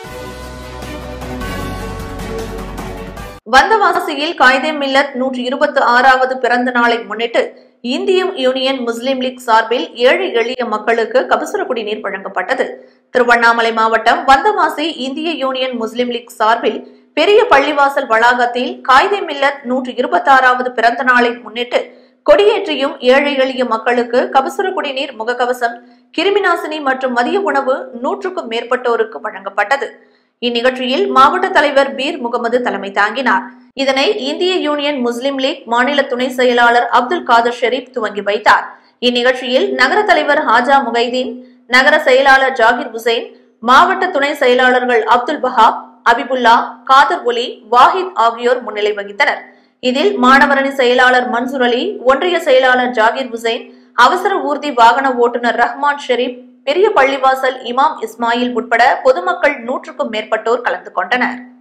வந்தவாசியில் காயிதே மில்லத் நூற்றி இருபத்தி ஆறாவது பிறந்த நாளை முன்னிட்டு இந்திய யூனியன் முஸ்லீம் லீக் சார்பில் ஏழை எளிய மக்களுக்கு கபசுர குடிநீர் வழங்கப்பட்டது திருவண்ணாமலை மாவட்டம் வந்தவாசி இந்திய யூனியன் முஸ்லீம் லீக் சார்பில் பெரிய பள்ளிவாசல் வளாகத்தில் காயிதே மில்லத் நூற்றி இருபத்தாறாவது பிறந்த நாளை முன்னிட்டு கொடியேற்றியும் ஏழை எளிய மக்களுக்கு கபசுர குடிநீர் முகக்கவசம் கிருமிநாசினி மற்றும் மதிய உணவு நூற்றுக்கும் மேற்பட்டோருக்கு வழங்கப்பட்டது இந்நிகழ்ச்சியில் மாவட்ட தலைவர் பீர் முகமது தலைமை தாங்கினார் இதனை இந்திய யூனியன் முஸ்லிம் லீக் மாநில துணை செயலாளர் அப்துல் காதர் ஷெரீப் துவங்கி வைத்தார் இந்நிகழ்ச்சியில் நகர தலைவர் ஹாஜா முகைதீன் நகர செயலாளர் ஜாகிர் ஹுசைன் மாவட்ட துணை செயலாளர்கள் அப்துல் பஹாப் அபிபுல்லா காதர் ஒலி வாஹித் ஆகியோர் முன்னிலை வகித்தனர் இதில் மாணவரணி செயலாளர் மன்சூர் அலி ஒன்றிய செயலாளர் ஜாகிர் ஹுசைன் அவசர ஊர்தி வாகன ஓட்டுநர் ரஹ்மான் ஷெரீப் பெரிய பள்ளிவாசல் இமாம் இஸ்மாயில் உட்பட பொதுமக்கள் நூற்றுக்கும் மேற்பட்டோர் கலந்து கொண்டனர்